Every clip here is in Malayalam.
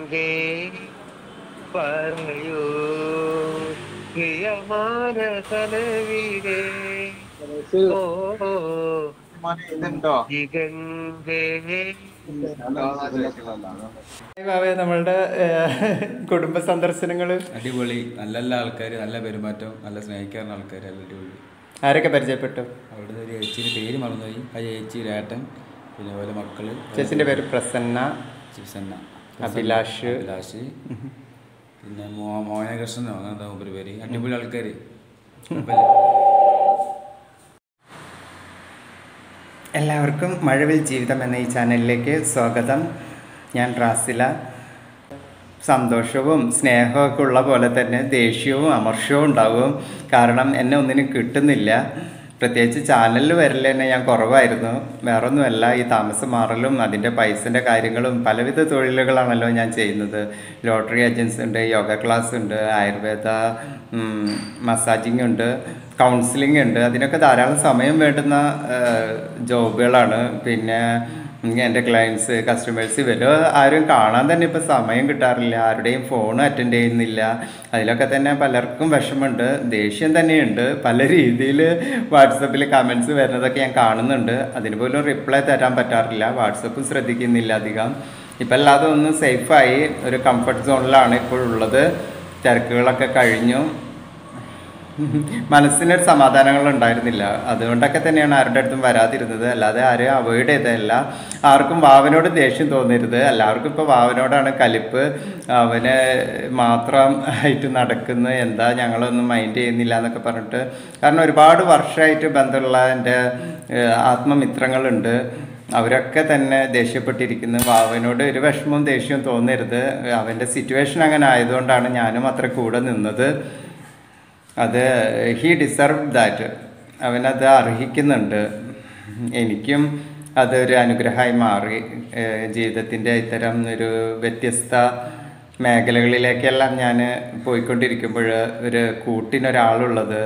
എങ്കേ പറയൂ പ്രിയമാന കനവിരേ ഓ മോനെ ഇതുണ്ടോ ഇതെന്തേ ബാബേ നമ്മളുടെ കുടുംബ സന്ദർശനങ്ങൾ അടിപൊളി നല്ല നല്ല ആൾക്കാർ നല്ല പെരുമാറ്റം നല്ല സ്നേഹിക്കാറുള്ള ആൾക്കാർ നല്ല അടിപൊളി ആരൊക്കെ പരിചയപ്പെട്ടു അവിടുത്തെ ഒരു ചേച്ചിയുടെ പേര് മറന്നുപോയി ആ ചേച്ചി ഏട്ടൻ പിന്നെ അതുപോലെ മക്കള് ചേച്ചിന്റെ പേര് പ്രസന്ന ചിപ്സന്ന അഭിലാഷ്. അഭിലാഷ് പിന്നെ മോ മോഹനകൃഷ്ണനോ അങ്ങനത്തെ ഒരു പേര് അടിപൊളി ആൾക്കാർ എല്ലാവർക്കും മഴവിൽ ജീവിതം എന്ന ഈ ചാനലിലേക്ക് സ്വാഗതം ഞാൻ റാസില സന്തോഷവും സ്നേഹമൊക്കെ ഉള്ള പോലെ തന്നെ ദേഷ്യവും അമർഷവും ഉണ്ടാവും കാരണം എന്നെ ഒന്നിനും കിട്ടുന്നില്ല പ്രത്യേകിച്ച് ചാനലിൽ വരൽ തന്നെ ഞാൻ കുറവായിരുന്നു വേറൊന്നുമല്ല ഈ താമസം മാറലും അതിൻ്റെ പൈസൻ്റെ കാര്യങ്ങളും പലവിധ തൊഴിലുകളാണല്ലോ ഞാൻ ചെയ്യുന്നത് ലോട്ടറി ഏജൻസി ഉണ്ട് യോഗ ക്ലാസ് ഉണ്ട് ആയുർവേദ മസാജിങ് ഉണ്ട് കൗൺസിലിംഗ് ഉണ്ട് അതിനൊക്കെ ധാരാളം സമയം വേണ്ടുന്ന ജോബുകളാണ് പിന്നെ എൻ്റെ ക്ലയൻസ് കസ്റ്റമേഴ്സ് ഇവർ ആരും കാണാൻ തന്നെ ഇപ്പോൾ സമയം കിട്ടാറില്ല ആരുടെയും ഫോൺ അറ്റൻഡ് ചെയ്യുന്നില്ല അതിലൊക്കെ തന്നെ പലർക്കും വിഷമമുണ്ട് ദേഷ്യം തന്നെയുണ്ട് പല രീതിയിൽ വാട്സപ്പിൽ കമൻസ് വരുന്നതൊക്കെ ഞാൻ കാണുന്നുണ്ട് അതിന് പോലും റിപ്ലൈ തരാൻ പറ്റാറില്ല വാട്സപ്പും ശ്രദ്ധിക്കുന്നില്ല അധികം ഇപ്പം അല്ലാതെ ഒന്ന് സേഫായി ഒരു കംഫർട്ട് സോണിലാണ് ഇപ്പോഴുള്ളത് തിരക്കുകളൊക്കെ കഴിഞ്ഞു മനസ്സിനൊരു സമാധാനങ്ങൾ ഉണ്ടായിരുന്നില്ല അതുകൊണ്ടൊക്കെ തന്നെയാണ് ആരുടെ അടുത്തും വരാതിരുന്നത് അല്ലാതെ ആരെയും അവോയ്ഡ് ചെയ്തതല്ല ആർക്കും വാവനോട് ദേഷ്യം തോന്നരുത് എല്ലാവർക്കും ഇപ്പോൾ വാവനോടാണ് കലിപ്പ് അവന് മാത്രം ആയിട്ട് നടക്കുന്നു എന്താ ഞങ്ങളൊന്നും മൈൻഡ് ചെയ്യുന്നില്ല എന്നൊക്കെ പറഞ്ഞിട്ട് കാരണം ഒരുപാട് വർഷമായിട്ട് ബന്ധമുള്ള എൻ്റെ ഏഹ്, ആത്മമിത്രങ്ങളുണ്ട് അവരൊക്കെ തന്നെ ദേഷ്യപ്പെട്ടിരിക്കുന്നു വാവനോട് ഒരു വിഷമവും ദേഷ്യവും തോന്നരുത് അവൻ്റെ സിറ്റുവേഷൻ അങ്ങനെ ആയതുകൊണ്ടാണ് ഞാനും അത്ര കൂടെ നിന്നത് അത് ഹീ ഡിസർവ് ദാറ്റ് അവനത് അർഹിക്കുന്നുണ്ട് എനിക്കും അതൊരു അനുഗ്രഹമായി മാറി ജീവിതത്തിൻ്റെ ഇത്തരം ഒരു വ്യത്യസ്ത മേഖലകളിലേക്കെല്ലാം ഞാൻ പോയിക്കൊണ്ടിരിക്കുമ്പോൾ ഒരു കൂട്ടിനൊരാളുള്ളത്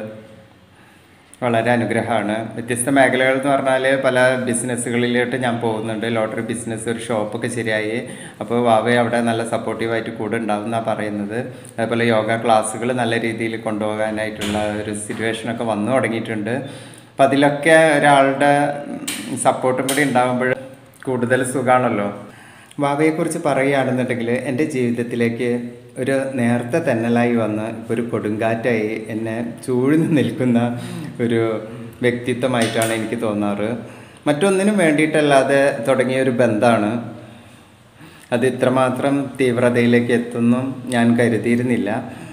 വളരെ അനുഗ്രഹമാണ് വ്യത്യസ്ത മേഖലകൾ എന്ന് പറഞ്ഞാൽ പല ബിസിനസ്സുകളിലോട്ട് ഞാൻ പോകുന്നുണ്ട് ലോട്ടറി ബിസിനസ് ഒരു ഷോപ്പൊക്കെ ശരിയായി അപ്പോൾ വാവ അവിടെ നല്ല സപ്പോർട്ടീവായിട്ട് കൂടെ ഉണ്ടാവും എന്നാണ് പറയുന്നത് അതേപോലെ യോഗ ക്ലാസ്സുകൾ നല്ല രീതിയിൽ കൊണ്ടുപോകാനായിട്ടുള്ള ഒരു സിറ്റുവേഷനൊക്കെ വന്നു തുടങ്ങിയിട്ടുണ്ട് അപ്പം അതിലൊക്കെ ഒരാളുടെ സപ്പോർട്ടും കൂടി ഉണ്ടാകുമ്പോൾ കൂടുതൽ സുഖമാണല്ലോ വാവയെക്കുറിച്ച് പറയുകയാണെന്നുണ്ടെങ്കിൽ എൻ്റെ ജീവിതത്തിലേക്ക് ഒരു നേരത്തെ തെന്നലായി വന്ന് ഇപ്പോൾ ഒരു കൊടുങ്കാറ്റായി എന്നെ ചൂഴ്ന്നു നിൽക്കുന്ന ഒരു വ്യക്തിത്വമായിട്ടാണ് എനിക്ക് തോന്നാറ് മറ്റൊന്നിനും വേണ്ടിയിട്ടല്ലാതെ തുടങ്ങിയ ഒരു ബന്ധമാണ് അത് ഇത്രമാത്രം തീവ്രതയിലേക്ക് എത്തുന്നു ഞാൻ കരുതിയിരുന്നില്ല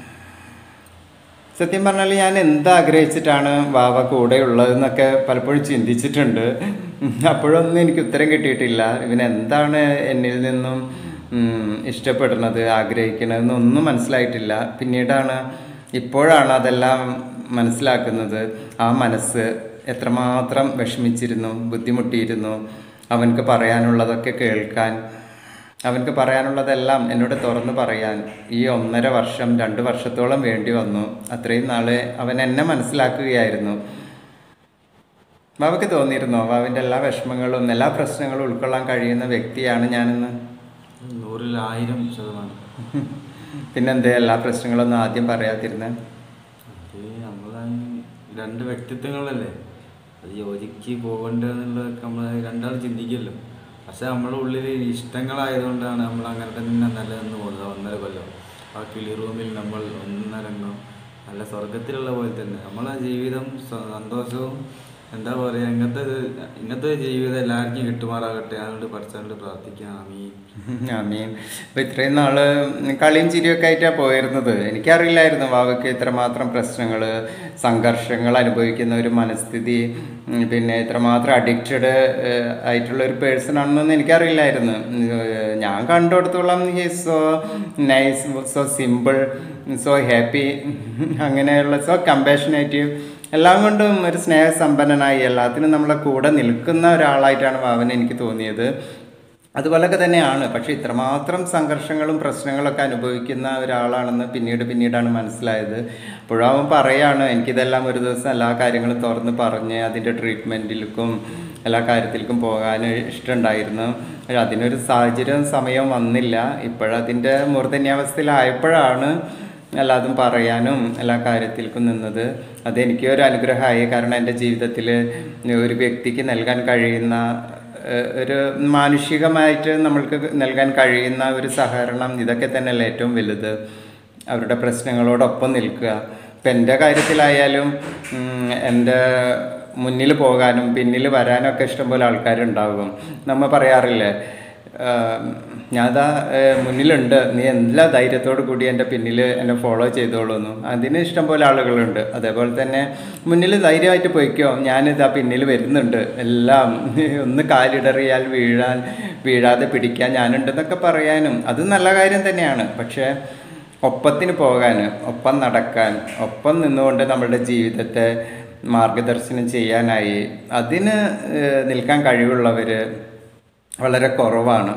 സത്യം പറഞ്ഞാൽ ഞാൻ എന്താഗ്രഹിച്ചിട്ടാണ് വാവ കൂടെ ഉള്ളതെന്നൊക്കെ പലപ്പോഴും ചിന്തിച്ചിട്ടുണ്ട് അപ്പോഴൊന്നും എനിക്ക് ഉത്തരം കിട്ടിയിട്ടില്ല ഇവൻ എന്താണ് എന്നിൽ നിന്നും ഉം, ഇഷ്ടപ്പെടുന്നത് ആഗ്രഹിക്കണതെന്നൊന്നും മനസ്സിലായിട്ടില്ല പിന്നീടാണ് ഇപ്പോഴാണ് അതെല്ലാം മനസ്സിലാക്കുന്നത് ആ മനസ്സ് എത്രമാത്രം വിഷമിച്ചിരുന്നു ബുദ്ധിമുട്ടിയിരുന്നു അവൻക്ക് പറയാനുള്ളതൊക്കെ കേൾക്കാൻ അവൻക്ക് പറയാനുള്ളതെല്ലാം എന്നോട് തുറന്നു പറയാൻ ഈ ഒന്നര വർഷം രണ്ട് വർഷത്തോളം വേണ്ടി വന്നു അത്രയും നാള് അവൻ എന്നെ മനസ്സിലാക്കുകയായിരുന്നു ബാബയ്ക്ക് തോന്നിയിരുന്നോ ബാബിൻ്റെ എല്ലാ വിഷമങ്ങളും എല്ലാ പ്രശ്നങ്ങളും ഉൾക്കൊള്ളാൻ കഴിയുന്ന വ്യക്തിയാണ് ഞാനെന്ന് നൂറിൽ ആയിരം ശതമാനം പിന്നെന്തേ എല്ലാ പ്രശ്നങ്ങളൊന്നും ആദ്യം പറയാതിരുന്നേ അത് നമ്മളാണ് രണ്ട് വ്യക്തിത്വങ്ങളല്ലേ അത് യോജിക്ക് പോകണ്ടെന്നുള്ളതൊക്കെ നമ്മൾ രണ്ടാൾ ചിന്തിക്കുമല്ലോ പക്ഷെ നമ്മുടെ ഉള്ളിൽ ഇഷ്ടങ്ങളായതുകൊണ്ടാണ് നമ്മൾ അങ്ങനെ തന്നെ നിലനിന്ന് പോകുന്നത് ഒന്നര കൊല്ലം ആ കിളി റൂമിൽ നമ്മൾ ഒന്നരങ്ങോ നല്ല സ്വർഗത്തിലുള്ള പോലെ തന്നെ നമ്മളെ ജീവിതം സ- സന്തോഷവും എന്താ പറയുക ഇങ്ങനത്തെ ഇങ്ങനത്തെ ജീവിതം എല്ലാവർക്കും കിട്ടുമാറാകട്ടെ അതുകൊണ്ട് പഠിച്ചതുകൊണ്ട് പ്രാർത്ഥിക്കാം ആമീൻ മീൻ ഇപ്പം ഇത്രയും നാള് കളിയും ചിരിയൊക്കെ ആയിട്ടാണ് പോയിരുന്നത് എനിക്കറിയില്ലായിരുന്നു വാവയ്ക്ക് ഇത്രമാത്രം പ്രശ്നങ്ങൾ സംഘർഷങ്ങൾ അനുഭവിക്കുന്ന ഒരു മനസ്ഥിതി ഉം, പിന്നെ ഇത്രമാത്രം അഡിക്റ്റഡ് ആയിട്ടുള്ള ഒരു പേഴ്സൺ ആണെന്നൊന്നും എനിക്കറിയില്ലായിരുന്നു ഉം, ഏഹ്, ഞാൻ കണ്ടുകൊടുത്തോളം he so nice so simple so happy അങ്ങനെയുള്ള സോ കമ്പാഷനേറ്റീവ് എല്ലാം കൊണ്ടും ഒരു സ്നേഹസമ്പന്നനായി എല്ലാത്തിനും നമ്മളെ കൂടെ നിൽക്കുന്ന ഒരാളായിട്ടാണ് വാവൻ എനിക്ക് തോന്നിയത് അതുപോലൊക്കെ തന്നെയാണ് പക്ഷേ ഇത്രമാത്രം സംഘർഷങ്ങളും പ്രശ്നങ്ങളൊക്കെ അനുഭവിക്കുന്ന ഒരാളാണെന്ന് പിന്നീട് പിന്നീടാണ് മനസ്സിലായത് അപ്പോഴും അവൻ പറയാണ് എനിക്കിതെല്ലാം ഒരു ദിവസം എല്ലാ കാര്യങ്ങളും തുറന്ന് പറഞ്ഞ് അതിൻ്റെ ട്രീറ്റ്മെൻറ്റിലേക്കും എല്ലാ കാര്യത്തിലേക്കും പോകാൻ ഇഷ്ടമുണ്ടായിരുന്നു പക്ഷേ അതിനൊരു സാഹചര്യം സമയം വന്നില്ല ഇപ്പോഴതിൻ്റെ മൂർധന്യാവസ്ഥയിലായപ്പോഴാണ് എല്ലാതും പറയാനും എല്ലാ കാര്യത്തിൽക്കും നിന്നത് അതെനിക്ക് ഒരു അനുഗ്രഹമായി കാരണം എൻ്റെ ജീവിതത്തിൽ ഒരു വ്യക്തിക്ക് നൽകാൻ കഴിയുന്ന ഏഹ്, ഒരു മാനുഷികമായിട്ട് നമ്മൾക്ക് നൽകാൻ കഴിയുന്ന ഒരു സഹകരണം ഇതൊക്കെ തന്നെയല്ലേ ഏറ്റവും വലുത് അവരുടെ പ്രശ്നങ്ങളോടൊപ്പം നിൽക്കുക ഇപ്പം എൻ്റെ കാര്യത്തിലായാലും ഉം, എൻ്റെ മുന്നിൽ പോകാനും പിന്നിൽ വരാനൊക്കെ ഇഷ്ടംപോലെ ആൾക്കാരുണ്ടാകും നമ്മൾ പറയാറില്ലേ ആഹ് ഞാനതാ ഏഹ് മുന്നിലുണ്ട് നീ എല്ലാ ധൈര്യത്തോടു കൂടി എൻ്റെ പിന്നിൽ എന്നെ ഫോളോ ചെയ്തോളൂന്നു അതിന് ഇഷ്ടംപോലെ ആളുകളുണ്ട് അതേപോലെ തന്നെ മുന്നിൽ ധൈര്യമായിട്ട് പോയിക്കോ ഞാനിതാ പിന്നിൽ വരുന്നുണ്ട് എല്ലാം ഒന്ന് കാലിടറിയാൽ വീഴാൻ വീഴാതെ പിടിക്കാൻ ഞാനുണ്ടെന്നൊക്കെ പറയാനും അത് നല്ല കാര്യം തന്നെയാണ് പക്ഷേ ഒപ്പത്തിന് പോകാൻ ഒപ്പം നടക്കാൻ ഒപ്പം നിന്നുകൊണ്ട് നമ്മളുടെ ജീവിതത്തെ മാർഗദർശനം ചെയ്യാനായി അതിന് ഏഹ് നിൽക്കാൻ കഴിവുള്ളവർ വളരെ കുറവാണ്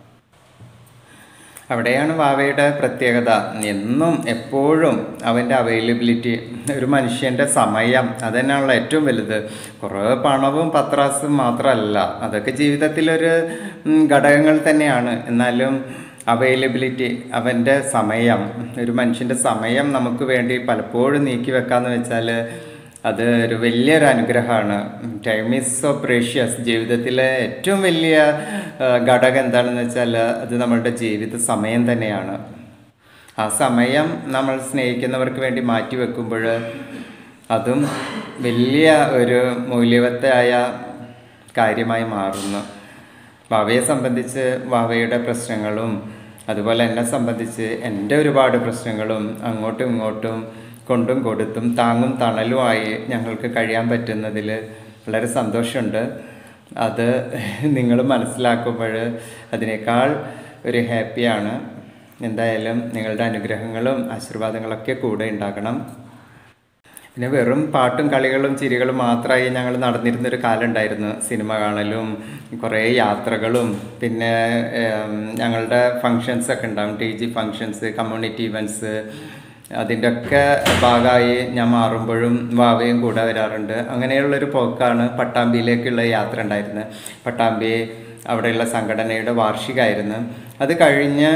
അവിടെയാണ് വാവയുടെ പ്രത്യേകത എന്നും എപ്പോഴും അവൻ്റെ അവൈലബിലിറ്റി ഒരു മനുഷ്യൻ്റെ സമയം അതുതന്നെയാണല്ലോ ഏറ്റവും വലുത് കുറേ പണവും പത്രാസും മാത്രമല്ല അതൊക്കെ ജീവിതത്തിലൊരു ഉം, ഘടകങ്ങൾ തന്നെയാണ് എന്നാലും അവൈലബിലിറ്റി അവൻ്റെ സമയം ഒരു മനുഷ്യൻ്റെ സമയം നമുക്ക് വേണ്ടി പലപ്പോഴും നീക്കി വെക്കാന്ന് വെച്ചാൽ അത് ഒരു വലിയൊരു അനുഗ്രഹമാണ് ടൈം ഈസ് സോ പ്രേഷ്യസ് ജീവിതത്തിലെ ഏറ്റവും വലിയ ആ, ഘടകം എന്താണെന്ന് വെച്ചാൽ അത് നമ്മളുടെ ജീവിത സമയം തന്നെയാണ് ആ സമയം നമ്മൾ സ്നേഹിക്കുന്നവർക്ക് വേണ്ടി മാറ്റി വെക്കുമ്പോൾ അതും വലിയ ഒരു മൂല്യവത്തായ കാര്യമായി മാറുന്നു വാവയെ സംബന്ധിച്ച് വാവയുടെ പ്രശ്നങ്ങളും അതുപോലെ എന്നെ സംബന്ധിച്ച് എൻ്റെ ഒരുപാട് പ്രശ്നങ്ങളും അങ്ങോട്ടും ഇങ്ങോട്ടും കൊണ്ടും കൊടുത്തും താങ്ങും തണലുമായി ഞങ്ങൾക്ക് കഴിയാൻ പറ്റുന്നതിൽ വളരെ സന്തോഷമുണ്ട് അത് നിങ്ങൾ മനസ്സിലാക്കുമ്പോൾ അതിനേക്കാൾ ഒരു ഹാപ്പിയാണ് എന്തായാലും നിങ്ങളുടെ അനുഗ്രഹങ്ങളും ആശീർവാദങ്ങളൊക്കെ കൂടെ ഉണ്ടാകണം പിന്നെ വെറും പാട്ടും കളികളും ചിരികളും മാത്രമായി ഞങ്ങൾ നടന്നിരുന്നൊരു കാലം ഉണ്ടായിരുന്നു സിനിമ കാണലും കുറേ യാത്രകളും പിന്നെ ഏം, ഞങ്ങളുടെ ഫങ്ഷൻസ് ഒക്കെ ഉണ്ടാവും T G functions community events അതിൻ്റെ ഒക്കെ ഭാഗമായി ഞാൻ മാറുമ്പോഴും വാവയും കൂടെ വരാറുണ്ട് അങ്ങനെയുള്ളൊരു പോക്കാണ് പട്ടാമ്പിയിലേക്കുള്ള യാത്ര ഉണ്ടായിരുന്നത് പട്ടാമ്പി അവിടെയുള്ള സംഘടനയുടെ വാർഷികമായിരുന്നു അത് കഴിഞ്ഞ്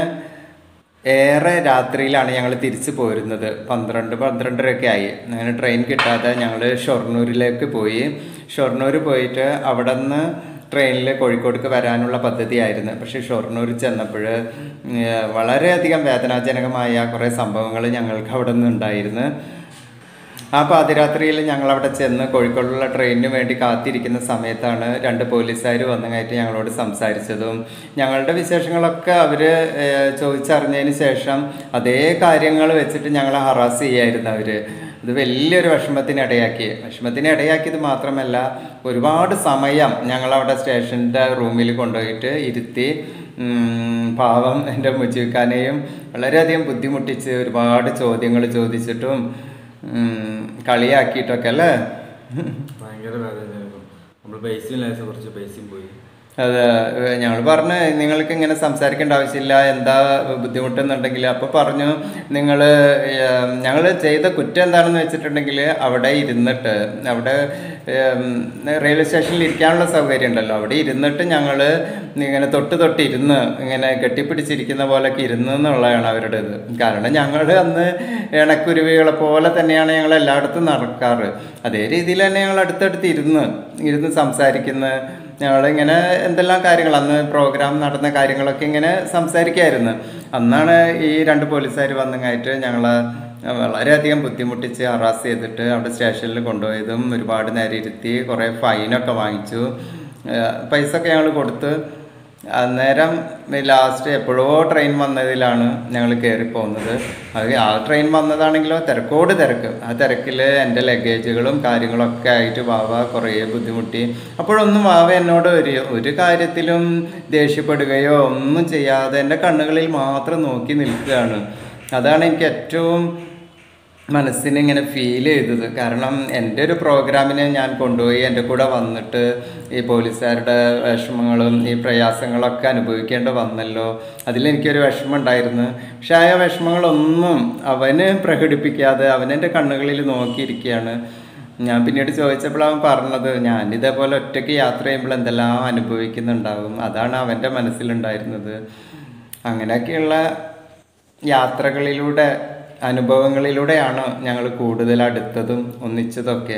ഏറെ രാത്രിയിലാണ് ഞങ്ങൾ തിരിച്ചു പോരുന്നത് പന്ത്രണ്ട് പന്ത്രണ്ടരയൊക്കെ ആയി അങ്ങനെ ട്രെയിൻ കിട്ടാതെ ഞങ്ങൾ ഷൊർണൂരിലേക്ക് പോയി ഷൊർണൂർ പോയിട്ട് അവിടെ നിന്ന് ട്രെയിനിൽ കോഴിക്കോടേക്ക് വരാനുള്ള പദ്ധതിയായിരുന്നു പക്ഷേ ഷൊർണൂർ ചെന്നപ്പോൾ വളരെയധികം വേദനാജനകമായ കുറേ സംഭവങ്ങൾ ഞങ്ങൾക്ക് അവിടെ നിന്നുണ്ടായിരുന്നു ആ പാതിരാത്രിയിൽ ഞങ്ങൾ അവിടെ ചെന്ന് കോഴിക്കോടുള്ള ട്രെയിനിന് വേണ്ടി കാത്തിരിക്കുന്ന സമയത്താണ് രണ്ട് പോലീസുകാർ വന്നങ്ങായിട്ട് ഞങ്ങളോട് സംസാരിച്ചതും ഞങ്ങളുടെ വിശേഷങ്ങളൊക്കെ അവർ ചോദിച്ചറിഞ്ഞതിന് ശേഷം അതേ കാര്യങ്ങൾ വെച്ചിട്ട് ഞങ്ങളെ ഹറാസ് ചെയ്യായിരുന്നു അവർ ഇത് വലിയൊരു വിഷമത്തിന് ഇടയാക്കി വിഷമത്തിന് ഇടയാക്കിയത് മാത്രമല്ല ഒരുപാട് സമയം ഞങ്ങളവിടെ സ്റ്റേഷൻ്റെ റൂമിൽ കൊണ്ടുപോയിട്ട് ഇരുത്തി ഉം, പാവം എൻ്റെ മുജീക്കാനെയും വളരെയധികം ബുദ്ധിമുട്ടിച്ച് ഒരുപാട് ചോദ്യങ്ങൾ ചോദിച്ചിട്ടും ഉം, കളിയാക്കിയിട്ടൊക്കെ അല്ലേ ഭയങ്കര വേദനയായിരുന്നു നമ്മൾ പൈസയും ലേശം കുറച്ച് പൈസയും പോയി അത് ഞങ്ങൾ പറഞ്ഞു നിങ്ങൾക്ക് ഇങ്ങനെ സംസാരിക്കേണ്ട ആവശ്യമില്ല എന്താ ബുദ്ധിമുട്ടെന്നുണ്ടെങ്കിൽ അപ്പോൾ പറഞ്ഞു നിങ്ങൾ ഞങ്ങൾ ചെയ്ത കുറ്റം എന്താണെന്ന് വെച്ചിട്ടുണ്ടെങ്കിൽ അവിടെ ഇരുന്നിട്ട് അവിടെ ഏം, റെയിൽവേ സ്റ്റേഷനിൽ ഇരിക്കാനുള്ള സൗകര്യം ഉണ്ടല്ലോ അവിടെ ഇരുന്നിട്ട് ഞങ്ങൾ ഇങ്ങനെ തൊട്ട് തൊട്ട് ഇരുന്ന് ഇങ്ങനെ കെട്ടിപ്പിടിച്ചിരിക്കുന്ന പോലൊക്കെ ഇരുന്ന് എന്നുള്ളതാണ് അവരുടെ ഇത് കാരണം ഞങ്ങൾ അന്ന് ഇണക്കുരുവികളെ പോലെ തന്നെയാണ് ഞങ്ങൾ എല്ലായിടത്തും നടക്കാറ് അതേ രീതിയിൽ തന്നെ ഞങ്ങൾ അടുത്തടുത്ത് ഇരുന്ന് ഇരുന്ന് സംസാരിക്കുന്ന ഞങ്ങളിങ്ങനെ എന്തെല്ലാം കാര്യങ്ങൾ അന്ന് പ്രോഗ്രാം നടന്ന കാര്യങ്ങളൊക്കെ ഇങ്ങനെ സംസാരിക്കായിരുന്നു അന്നാണ് ഈ രണ്ട് പോലീസുകാർ വന്നങ്ങായിട്ട് ഞങ്ങൾ വളരെയധികം ബുദ്ധിമുട്ടിച്ച് ഹറാസ് ചെയ്തിട്ട് അവിടെ സ്റ്റേഷനിൽ കൊണ്ടുപോയതും ഒരുപാട് നേരം ഇരുത്തി കുറേ ഫൈനൊക്കെ വാങ്ങിച്ചു ഏഹ് പൈസ ഒക്കെ ഞങ്ങൾ കൊടുത്ത് അന്നേരം ലാസ്റ്റ് എപ്പോഴോ ട്രെയിൻ വന്നതിലാണ് ഞങ്ങൾ കയറി പോകുന്നത് അത് ആ ട്രെയിൻ വന്നതാണെങ്കിലോ തിരക്കോട് തിരക്ക് ആ തിരക്കിൽ എൻ്റെ ലഗേജുകളും കാര്യങ്ങളൊക്കെ ആയിട്ട് വാവ കുറേ ബുദ്ധിമുട്ടി അപ്പോഴൊന്നും വാവ എന്നോട് ഒരു ഒരു കാര്യത്തിലും ദേഷ്യപ്പെടുകയോ ഒന്നും ചെയ്യാതെ എൻ്റെ കണ്ണുകളിൽ മാത്രം നോക്കി നിൽക്കുകയാണ് അതാണ് എനിക്ക് ഏറ്റവും മനസ്സിന് ഇങ്ങനെ ഫീൽ ചെയ്തത് കാരണം എൻ്റെ ഒരു പ്രോഗ്രാമിന് ഞാൻ കൊണ്ടുപോയി എൻ്റെ കൂടെ വന്നിട്ട് ഈ പോലീസുകാരുടെ വിഷമങ്ങളും ഈ പ്രയാസങ്ങളൊക്കെ അനുഭവിക്കേണ്ടി വന്നല്ലോ അതിലെനിക്കൊരു വിഷമം ഉണ്ടായിരുന്നു പക്ഷെ ആ വിഷമങ്ങളൊന്നും അവന് പ്രകടിപ്പിക്കാതെ അവനെൻ്റെ കണ്ണുകളിൽ നോക്കിയിരിക്കുകയാണ് ഞാൻ പിന്നീട് ചോദിച്ചപ്പോൾ അവൻ പറഞ്ഞത് ഞാൻ ഇതേപോലെ ഒറ്റയ്ക്ക് യാത്ര ചെയ്യുമ്പോൾ എന്തെല്ലാം അനുഭവിക്കുന്നുണ്ടാവും അതാണ് അവൻ്റെ മനസ്സിലുണ്ടായിരുന്നത് അങ്ങനെയൊക്കെയുള്ള യാത്രകളിലൂടെ അനുഭവങ്ങളിലൂടെയാണ് ഞങ്ങൾ കൂടുതൽ അടുത്തതും ഒന്നിച്ചതൊക്കെ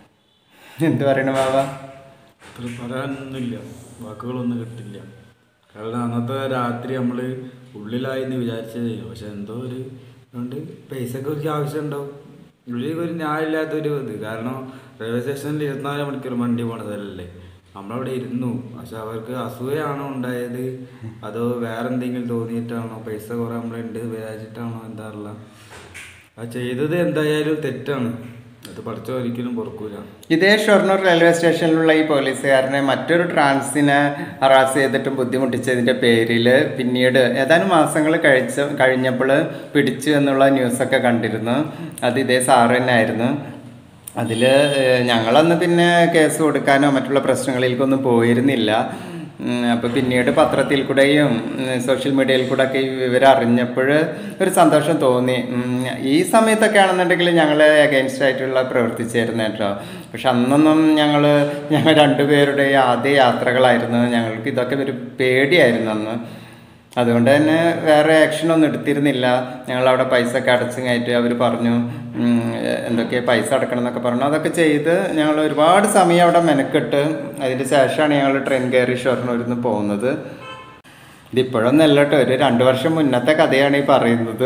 എന്ത് പറയണ ബാബ അത്ര പറയാനൊന്നുമില്ല വാക്കുകളൊന്നും കിട്ടില്ല കാരണം അന്നത്തെ രാത്രി നമ്മൾ ഉള്ളിലായി എന്ന് വിചാരിച്ചതേ പക്ഷെ എന്തോ ഒരു അതുകൊണ്ട് പൈസക്ക് ഒരു ആവശ്യം ഉണ്ടാവും ഉള്ളിൽ ഒരു ന്യായമില്ലാത്തൊരു ഇത് കാരണം റെയിൽവേ സ്റ്റേഷനിൽ ഇരുപത്തിനാല് മണിക്കൂർ വണ്ടി പോണതല്ലേ നമ്മളവിടെ ഇരുന്നു പക്ഷെ അവർക്ക് അസൂയാണോ ഉണ്ടായത് അതോ വേറെ എന്തെങ്കിലും തോന്നിയിട്ടാണോ പൈസ കുറെ നമ്മളുണ്ട് വിചാരിച്ചിട്ടാണോ എന്താ അറിയില്ല അത് ചെയ്തത് എന്തായാലും തെറ്റാണ് അത് പഠിച്ച ഒരിക്കലും പൊറുക്കൂല ഇതേ ഷൊർണൂർ റെയിൽവേ സ്റ്റേഷനിലുള്ള ഈ പോലീസുകാരനെ മറ്റൊരു ട്രാൻസിനെ ഹറാസ് ചെയ്തിട്ടും ബുദ്ധിമുട്ടിച്ചതിൻ്റെ പേരിൽ പിന്നീട് ഏതാനും മാസങ്ങൾ കഴിച്ച കഴിഞ്ഞപ്പോൾ പിടിച്ചു എന്നുള്ള ന്യൂസൊക്കെ കണ്ടിരുന്നു അത് ഇതേ സാറ് തന്നെയായിരുന്നു അതിൽ ഞങ്ങളന്ന് പിന്നെ കേസ് കൊടുക്കാനോ മറ്റുള്ള പ്രശ്നങ്ങളിലേക്കൊന്നും പോയിരുന്നില്ല അപ്പോൾ പിന്നീട് പത്രത്തിൽ കൂടെയും ഉം, സോഷ്യൽ മീഡിയയിൽ കൂടെ ഒക്കെ ഈ വിവരം അറിഞ്ഞപ്പോൾ ഒരു സന്തോഷം തോന്നി ഉം, ഈ സമയത്തൊക്കെ ആണെന്നുണ്ടെങ്കിൽ ഞങ്ങൾ അഗൈൻസ്റ്റ് ആയിട്ടുള്ള പ്രവർത്തിച്ചായിരുന്നു കേട്ടോ പക്ഷെ അന്നൊന്നും ഞങ്ങൾ ഞങ്ങൾ രണ്ടുപേരുടെ ആദ്യ യാത്രകളായിരുന്നു ഞങ്ങൾക്ക് ഇതൊക്കെ ഒരു പേടിയായിരുന്നു അന്ന് അതുകൊണ്ട് തന്നെ വേറെ ആക്ഷനൊന്നും എടുത്തിരുന്നില്ല ഞങ്ങൾ അവിടെ പൈസ ഒക്കെ അടച്ചും കയറ്റി അവർ പറഞ്ഞു ഉം, എന്തൊക്കെ പൈസ അടക്കണം എന്നൊക്കെ പറഞ്ഞു അതൊക്കെ ചെയ്ത് ഞങ്ങൾ ഒരുപാട് സമയം അവിടെ മെനക്കെട്ട് അതിന് ശേഷമാണ് ഞങ്ങൾ ട്രെയിൻ കയറി ഷൊർണൂരിൽ നിന്ന് പോകുന്നത് ഇതിപ്പോഴൊന്നും അല്ല കേട്ടോ ഒരു രണ്ട് വർഷം മുന്നത്തെ കഥയാണ് ഈ പറയുന്നത്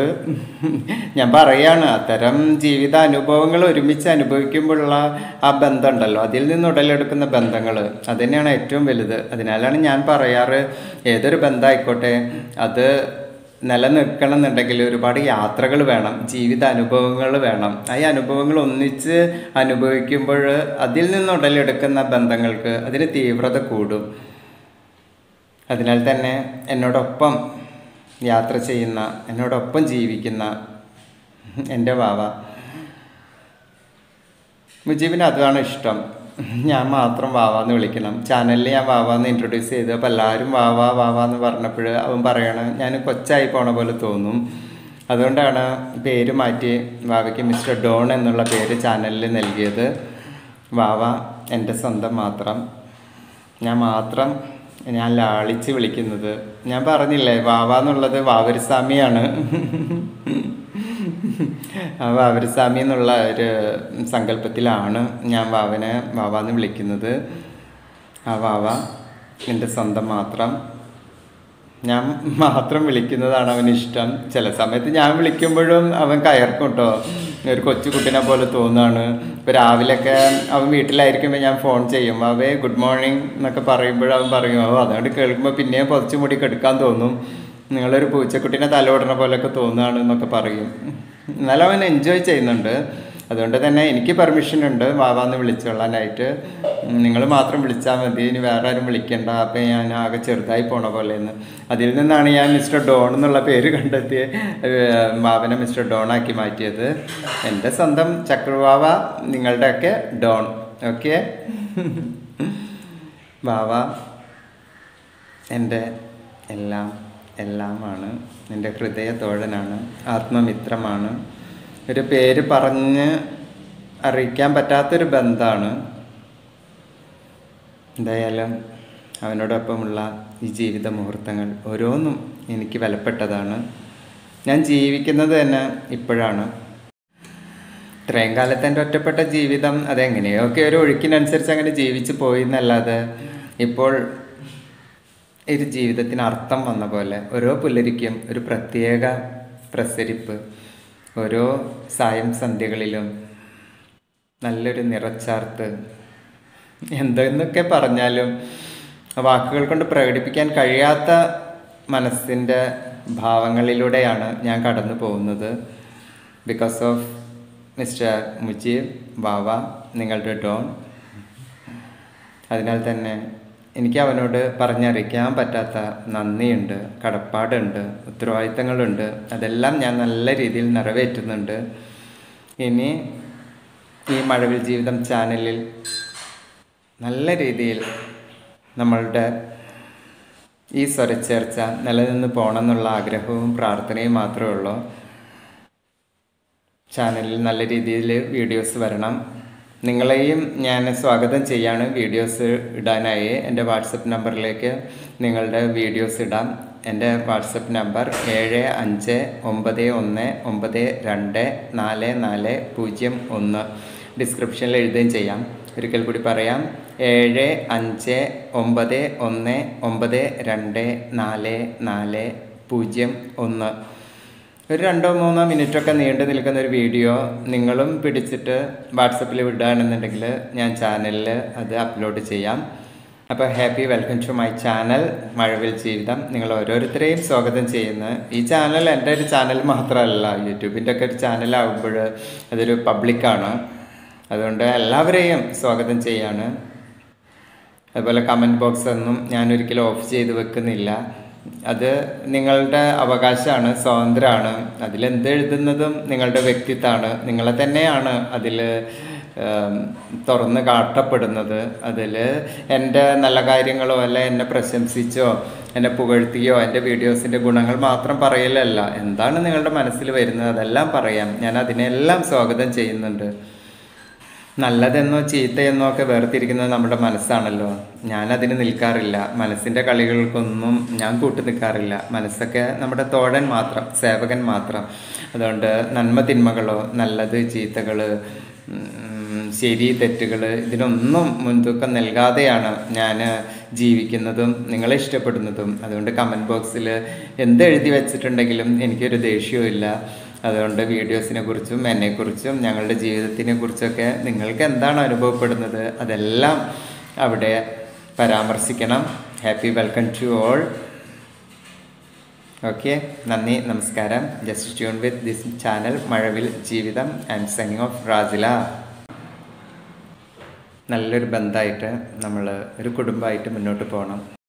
ഞാൻ പറയാണ് അത്തരം ജീവിത അനുഭവങ്ങൾ ഒരുമിച്ച് അനുഭവിക്കുമ്പോഴുള്ള ആ ബന്ധം ഉണ്ടല്ലോ അതിൽ നിന്ന് ഉടലെടുക്കുന്ന ബന്ധങ്ങൾ അത് തന്നെയാണ് ഏറ്റവും വലുത് അതിനാലാണ് ഞാൻ പറയാറ് ഏതൊരു ബന്ധമായിക്കോട്ടെ അത് നിലനിൽക്കണം എന്നുണ്ടെങ്കിൽ ഒരുപാട് യാത്രകൾ വേണം ജീവിത അനുഭവങ്ങൾ വേണം ആ ഈ അനുഭവങ്ങൾ ഒന്നിച്ച് അനുഭവിക്കുമ്പോൾ അതിൽ നിന്ന് ഉടലെടുക്കുന്ന ബന്ധങ്ങൾക്ക് അതിന് തീവ്രത കൂടും അതിനാൽ തന്നെ എന്നോടൊപ്പം യാത്ര ചെയ്യുന്ന എന്നോടൊപ്പം ജീവിക്കുന്ന എൻ്റെ വാവ മുജീബിന് അതാണ് ഇഷ്ടം ഞാൻ മാത്രം വാവാന്ന് വിളിക്കണം ചാനലിൽ ഞാൻ വാവാന്ന് ഇൻട്രൊഡ്യൂസ് ചെയ്തു അപ്പോൾ എല്ലാവരും വാവാ വാവാന്ന് പറഞ്ഞപ്പോൾ അവൻ പറയണം ഞാൻ കൊച്ചായി പോണ പോലെ തോന്നും അതുകൊണ്ടാണ് പേര് മാറ്റി വാവയ്ക്ക് മിസ്റ്റർ ഡോൺ എന്നുള്ള പേര് ചാനലിൽ നൽകിയത് വാവ എൻ്റെ സ്വന്തം മാത്രം ഞാൻ മാത്രം ഞാൻ ലാളിച്ച് വിളിക്കുന്നത് ഞാൻ പറഞ്ഞില്ലേ വാവ എന്നുള്ളത് വാവരിസ്വാമിയാണ് ആ വാവരിസ്വാമി എന്നുള്ള ഒരു സങ്കല്പത്തിലാണ് ഞാൻ വാവനെ വാവ എന്ന് വിളിക്കുന്നത് ആ വാവ എൻ്റെ സ്വന്തം മാത്രം ഞാൻ മാത്രം വിളിക്കുന്നതാണ് അവന് ഇഷ്ടം ചില സമയത്ത് ഞാൻ വിളിക്കുമ്പോഴും അവൻ കയർക്കും കേട്ടോ ഒരു കൊച്ചു കുട്ടീനെ പോലെ തോന്നുകയാണ് ഇപ്പോൾ രാവിലെയൊക്കെ അവൻ വീട്ടിലായിരിക്കുമ്പോൾ ഞാൻ ഫോൺ ചെയ്യും അവേ ഗുഡ് മോർണിംഗ് എന്നൊക്കെ പറയുമ്പോൾ അവൻ പറയും ഓ അതുകൊണ്ട് കേൾക്കുമ്പോൾ പിന്നെയും പൊതിച്ചു മുടി കെടുക്കാൻ തോന്നും നിങ്ങളൊരു പൂച്ചക്കുട്ടീനെ തലോടണ പോലെയൊക്കെ തോന്നുകയാണ് എന്നൊക്കെ പറയും എന്നാലും അവൻ എൻജോയ് ചെയ്യുന്നുണ്ട് അതുകൊണ്ട് തന്നെ എനിക്ക് പെർമിഷൻ ഉണ്ട് വാവാന്ന് വിളിച്ചോളാനായിട്ട് നിങ്ങൾ മാത്രം വിളിച്ചാൽ മതി ഇനി വേറെ ആരും വിളിക്കണ്ട അപ്പം ഞാൻ ആകെ ചെറുതായി പോണ പോലെയെന്ന് അതിൽ നിന്നാണ് ഞാൻ മിസ്റ്റർ ഡോൺ എന്നുള്ള പേര് കണ്ടെത്തി ഏഹ്, വാവനെ മിസ്റ്റർ ഡോൺ ആക്കി മാറ്റിയത് എൻ്റെ സ്വന്തം ചക്രവാവ നിങ്ങളുടെയൊക്കെ ഡോൺ ഓക്കെ വാവ എൻ്റെ എല്ലാം എല്ലാമാണ് എൻ്റെ ഹൃദയ തോഴനാണ് ആത്മമിത്രമാണ് ഒരു പേര് പറഞ്ഞ് അറിയിക്കാൻ പറ്റാത്തൊരു ബന്ധമാണ് എന്തായാലും അവനോടൊപ്പമുള്ള ഈ ജീവിത മുഹൂർത്തങ്ങൾ ഓരോന്നും എനിക്ക് വിലപ്പെട്ടതാണ് ഞാൻ ജീവിക്കുന്നത് തന്നെ ഇപ്പോഴാണ് ഇത്രയും കാലത്തെ എൻ്റെ ഒറ്റപ്പെട്ട ജീവിതം അതെങ്ങനെയൊക്കെ ഒരു ഒഴുക്കിനനുസരിച്ച് അങ്ങനെ ജീവിച്ചു പോയി എന്നല്ലാതെ ഇപ്പോൾ ഒരു ജീവിതത്തിന് അർത്ഥം വന്ന പോലെ ഓരോ പുലരിക്കും ഒരു പ്രത്യേക പ്രസരിപ്പ് ഓരോ സായം സന്ധ്യകളിലും നല്ലൊരു നിറച്ചാർത്ത് എന്തെന്നൊക്കെ പറഞ്ഞാലും വാക്കുകൾ കൊണ്ട് പ്രകടിപ്പിക്കാൻ കഴിയാത്ത മനസ്സിൻ്റെ ഭാവങ്ങളിലൂടെയാണ് ഞാൻ കടന്നു പോകുന്നത് ബിക്കോസ് ഓഫ് മിസ്റ്റർ മുജീബ് വാവ നിങ്ങളുടെ ഡോൺ അതിനാൽ തന്നെ എനിക്ക് അവനോട് പറഞ്ഞറിയിക്കാൻ പറ്റാത്ത നന്ദിയുണ്ട് കടപ്പാടുണ്ട് ഉത്തരവാദിത്തങ്ങളുണ്ട് അതെല്ലാം ഞാൻ നല്ല രീതിയിൽ നിറവേറ്റുന്നുണ്ട് ഇനി ഈ മഴവിൽ ജീവിതം ചാനലിൽ നല്ല രീതിയിൽ നമ്മളുടെ ഈ സ്വരച്ചേർച്ച നിലനിന്ന് പോകണം എന്നുള്ള ആഗ്രഹവും പ്രാർത്ഥനയും മാത്രമേ ഉള്ളൂ ചാനലിൽ നല്ല രീതിയിൽ വീഡിയോസ് വരണം നിങ്ങളെയും ഞാൻ സ്വാഗതം ചെയ്യാണ് വീഡിയോസ് ഇടാനായി എൻ്റെ വാട്സപ്പ് നമ്പറിലേക്ക് നിങ്ങളുടെ വീഡിയോസ് ഇടാം എൻ്റെ വാട്സപ്പ് നമ്പർ ഏഴ് അഞ്ച് ഒമ്പത് ഒന്ന് ഒമ്പത് രണ്ട് നാല് നാല് പൂജ്യം ഒന്ന് ഡിസ്ക്രിപ്ഷനിൽ എഴുതുകയും ചെയ്യാം ഒരിക്കൽ കൂടി പറയാം ഏഴ് അഞ്ച് ഒമ്പത് ഒന്ന് ഒമ്പത് രണ്ട് നാല് നാല് പൂജ്യം ഒന്ന് ഒരു രണ്ടോ മൂന്നോ മിനിറ്റൊക്കെ നീണ്ടു നിൽക്കുന്ന ഒരു വീഡിയോ നിങ്ങളും പിടിച്ചിട്ട് വാട്സപ്പിൽ വിടുകയാണെന്നുണ്ടെങ്കിൽ ഞാൻ ചാനലിൽ അത് അപ്ലോഡ് ചെയ്യാം അപ്പോൾ happy welcome to my channel Mazhavil Jeevitham നിങ്ങൾ ഓരോരുത്തരെയും സ്വാഗതം ചെയ്യുന്നു ഈ ചാനൽ എൻ്റെ ഒരു ചാനൽ മാത്രമല്ല യൂട്യൂബിൻ്റെ ഒക്കെ ഒരു ചാനലാകുമ്പോൾ അതൊരു പബ്ലിക്കാണ് അതുകൊണ്ട് എല്ലാവരെയും സ്വാഗതം ചെയ്യാണ് അതുപോലെ കമൻറ്റ് ബോക്സ് ഒന്നും ഞാൻ ഒരിക്കലും ഓഫ് ചെയ്ത് വെക്കുന്നില്ല അത് നിങ്ങളുടെ അവകാശമാണ് സ്വാതന്ത്ര്യമാണ് അതിലെന്ത് എഴുതുന്നതും നിങ്ങളുടെ വ്യക്തിത്വമാണ് നിങ്ങളെ തന്നെയാണ് അതിൽ തുറന്ന് കാട്ടപ്പെടുന്നത് അതിൽ എൻ്റെ നല്ല കാര്യങ്ങളോ അല്ല എന്നെ പ്രശംസിച്ചോ എന്നെ പുകഴ്ത്തിയോ എൻ്റെ വീഡിയോസിൻ്റെ ഗുണങ്ങൾ മാത്രം പറയലല്ല എന്താണ് നിങ്ങളുടെ മനസ്സിൽ വരുന്നത് അതെല്ലാം പറയാം ഞാൻ അതിനെല്ലാം സ്വാഗതം ചെയ്യുന്നുണ്ട് നല്ലതെന്നോ ചീത്തയെന്നോ ഒക്കെ വേർതിരിക്കുന്നത് നമ്മുടെ മനസ്സാണല്ലോ ഞാനതിന് നിൽക്കാറില്ല മനസ്സിൻ്റെ കളികൾക്കൊന്നും ഞാൻ കൂട്ടു നിൽക്കാറില്ല മനസ്സൊക്കെ നമ്മുടെ തോഴൻ മാത്രം സേവകൻ മാത്രം അതുകൊണ്ട് നന്മ തിന്മകളോ നല്ലത് ചീത്തകൾ ശരി തെറ്റുകൾ ഇതിനൊന്നും മുൻതൂക്കം നൽകാതെയാണ് ഞാൻ ജീവിക്കുന്നതും നിങ്ങളെ ഇഷ്ടപ്പെടുന്നതും അതുകൊണ്ട് കമൻറ്റ് ബോക്സിൽ എന്ത് എഴുതി വെച്ചിട്ടുണ്ടെങ്കിലും എനിക്കൊരു ദേഷ്യവും ഇല്ല അതുകൊണ്ട് വീഡിയോസിനെ കുറിച്ചും എന്നെക്കുറിച്ചും ഞങ്ങളുടെ ജീവിതത്തിനെ കുറിച്ചൊക്കെ നിങ്ങൾക്ക് എന്താണ് അനുഭവപ്പെടുന്നത് അതെല്ലാം അവിടെ പരാമർശിക്കണം happy welcome to all okay നന്ദി നമസ്കാരം just tune with this channel Mazhavil Jeevitham and സെങ്ങിങ് of റാജില നല്ലൊരു ബന്ധമായിട്ട് നമ്മൾ ഒരു കുടുംബമായിട്ട് മുന്നോട്ട് പോകണം